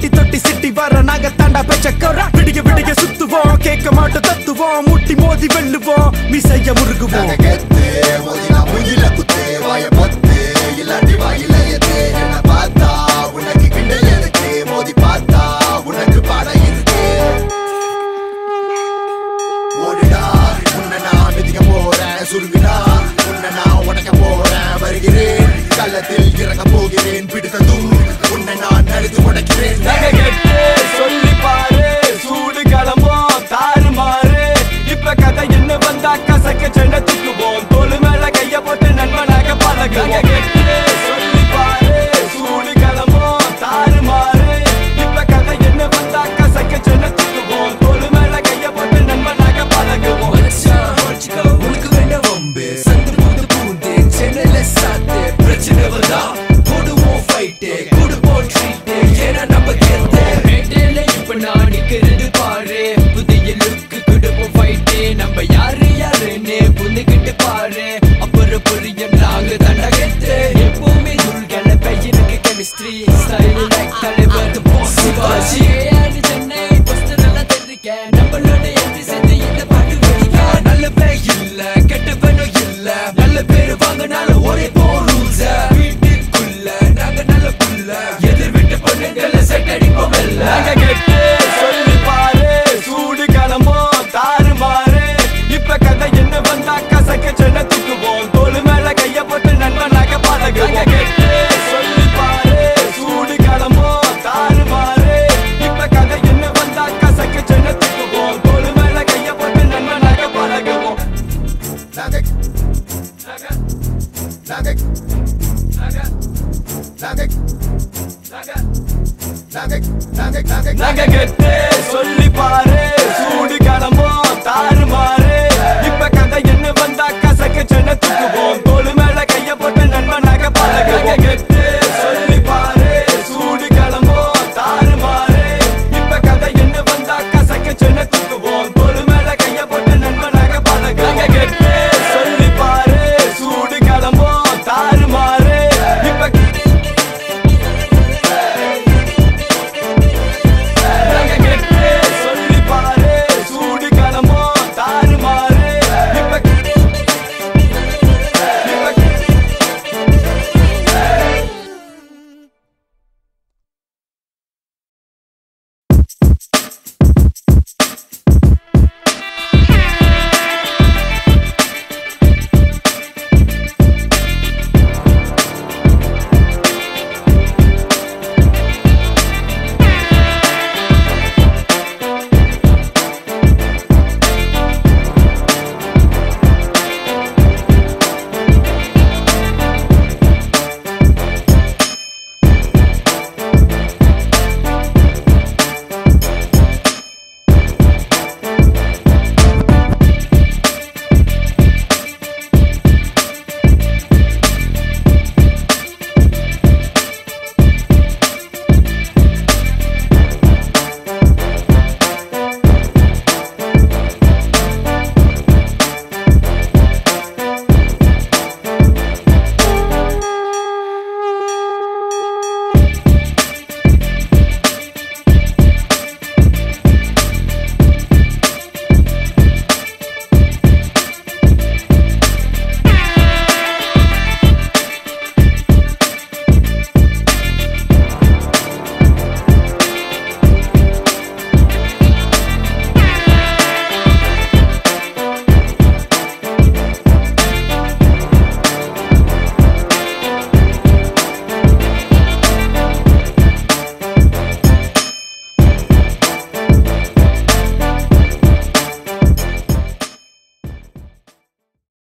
பட்டி தொட்டி சிட்டி வர நாங்க தாண்டா பெச்சக்கோரா விடிய விடிய சுத்துவோம் கேட்க மாட்டோம் தத்துவோம் முட்டி மோதி வெல்லுவோம் மிசைய முருகுவோம் நாங்க கெத்து மோதினா மூஞ்சில குத்து வாய பொத்து இல்லாட்டி வாயில எத்து என்ன பார்த்தா உனக்கு கிண்டல் எதுக்கு மோதி பார்த்தா உனக்கு படம் இருக்கு ஓடுடா உன்னை நான் மிதிக்க போறேன் சுருங்குடா உன்னை நான் உடைக்க போறேன் வருகிறேன் கள்ளத்தில் இறங்க போகிறேன் பிடித்ததும் உன்னை நான் நடுத்து உடைக்கிறேன் நாங்க கெட்டு சொல்லி பாரு சூடு கிளம்போம் தாறு மாறு இப்ப கதை என்ன வந்தா கசக்க சென்ன தூக்குவோம் தோல் மேல கைய போட்டு நண்பனாக பழகு நாங்க கெட்டு சொல்லி பாரு சூடு கிளம்போம் தாறு மாறு இப்ப கதை என்ன வந்தா கசக்க சென்ன தூக்குவோம் தோல் மேல கைய போட்டு நண்பனாக பழகுவோம் மச்சான், வச்சுக்கோ, உனக்கு வேண்டாம் வம்பு. சந்து பூந்து பூந்து, சென்னையில சாத்து. பிரச்சனை வந்தா போடுவோம் fight. கொடுப்போம் treat. ஏன்னா நம்ம கெத்து. மேடையில இப்ப நான் நிக்கிறது பாரு. புதிய look கொடுப்போம் fight. நம்ம யாரு யாருன்னு புரிஞ்சுக்கிட்டு பாரு. அப்புறம் புரியும் நாங்க தாண்டா கெத்து. எப்பவுமே நூல்கள பையனுக்கு chemistry. Style like தலைவர் the boss Sivaji. AR Chennai poster எல்லாம் தெரிவிக்க. நம்மளோட entry சேர்ந்து இந்த பாட்டு வெடிக்க. நல்லவன் இல்ல, கெட்டவனும் இல்ல. நல்ல பேரு வாங்கினாலும் ஒரே போ rules. வீட்டுக்குள்ள நாங்க நல்ல புள்ள. எதிர் வீட்டு பொண்ணுங்களை set அடிப்போம் மெல்ல. நாங்க கெட்டு சொல்லி பாரு சூடு கிளம்போம் தாறு மாறு இப்ப கதை என்ன வந்தா கசக்க சென்ன தூக்குவோம் தோல் மேல கைய போட்டு நண்பனாக பழகுவோம் நாங்க கெட்டு சொல்லி பாரு சூடு கிளம்போம் தாறு மாறு இப்ப கதை என்ன வந்தா கசக்க சென்ன தூக்குவோம் தோல் மேல கைய போட்டு நண்பனாக பழகுவோம் நாங்க நாங்க நாங்க நாங்க நாங்க நாங்க நாங்க நாங்க நாங்க நாங்க கெட்டு சொல்லி பாரு சூடு கிளம்போம் தாறு மாறு இப்ப கதை என்ன வந்தா கசக்க சென்ன தூக்குவோம்